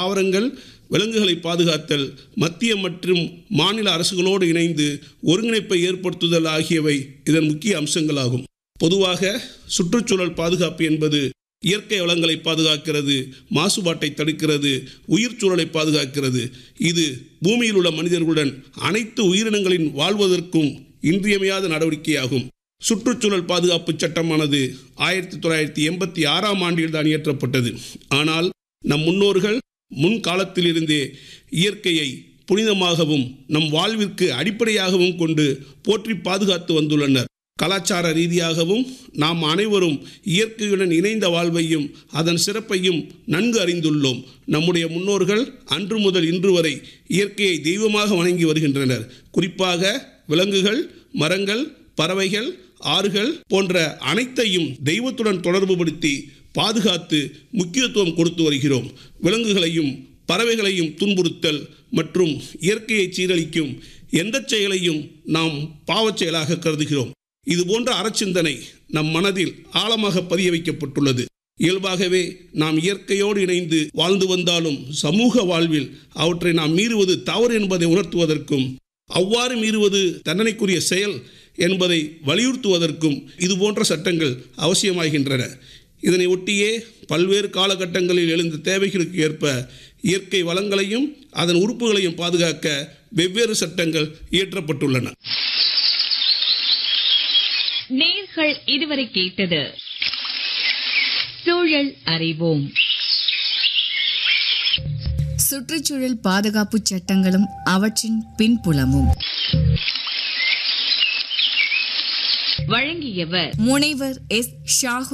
தாவரங்கள் விலங்குகளை பாதுகாத்தல் மத்திய மற்றும் மாநில அரசுகளோடு இணைந்து ஒருங்கிணைப்பை ஏற்படுத்துதல் ஆகியவை இதன் முக்கிய அம்சங்களாகும் பொதுவாக சுற்றுச்சூழல் பாதுகாப்பு என்பது இயற்கை வளங்களை பாதுகாக்கிறது மாசுபாட்டை தடுக்கிறது உயிர் சூழலை பாதுகாக்கிறது இது பூமியில் உள்ள மனிதர்களுடன் அனைத்து உயிரினங்களின் வாழ்வதற்கும் இன்றியமையாத நடவடிக்கையாகும் சுற்றுச்சூழல் பாதுகாப்பு சட்டமானது ஆயிரத்தி தொள்ளாயிரத்தி எண்பத்தி ஆறாம் ஆண்டில் தான் இயற்றப்பட்டது ஆனால் நம் முன்னோர்கள் முன்காலத்திலிருந்தே இயற்கையை புனிதமாகவும் நம் வாழ்விற்கு அடிப்படையாகவும் கொண்டு போற்றி பாதுகாத்து வந்துள்ளனர் கலாச்சார ரீதியாகவும் நாம் அனைவரும் இயற்கையுடன் இணைந்த வாழ்வையும் அதன் சிறப்பையும் நன்கு அறிந்துள்ளோம் நம்முடைய முன்னோர்கள் அன்று முதல் இன்று வரை இயற்கையை தெய்வமாக வணங்கி வருகின்றனர் குறிப்பாக விலங்குகள் மரங்கள் பறவைகள் ஆறுகள் போன்ற அனைத்தையும் தெய்வத்துடன் தொடர்புபடுத்தி பாதுகாத்து முக்கியத்துவம் கொடுத்து வருகிறோம் விலங்குகளையும் பறவைகளையும் துன்புறுத்தல் மற்றும் இயற்கையை சீரழிக்கும் எந்த செயலையும் நாம் பாவச் செயலாக கருதுகிறோம் இது போன்ற அறச்சிந்தனை நம் மனதில் ஆழமாக பதிய வைக்கப்பட்டுள்ளது இயல்பாகவே நாம் இயற்கையோடு இணைந்து வாழ்ந்து வந்தாலும் சமூக வாழ்வில் அவற்றை நாம் மீறுவது தவறு என்பதை உணர்த்துவதற்கும் அவ்வாறு மீறுவது தண்டனைக்குரிய செயல் என்பதை வலியுறுத்துவதற்கும் இது போன்ற சட்டங்கள் அவசியமாகின்றன இதனை ஒட்டியே பல்வேறு காலகட்டங்களில் எழுந்த தேவைகளுக்கு ஏற்ப இயற்கை வளங்களையும் அதன் உறுப்புகளையும் பாதுகாக்க வெவ்வேறு சட்டங்கள் இயற்றப்பட்டுள்ளன நேர்கள் இதுவரை கேட்டது சூழல் அறிவோம் சுற்றுச்சூழல் பாதுகாப்பு சட்டங்களும் அவற்றின் பின்புலமும் வழங்கியவர் முனைவர் எஸ் ஷாகு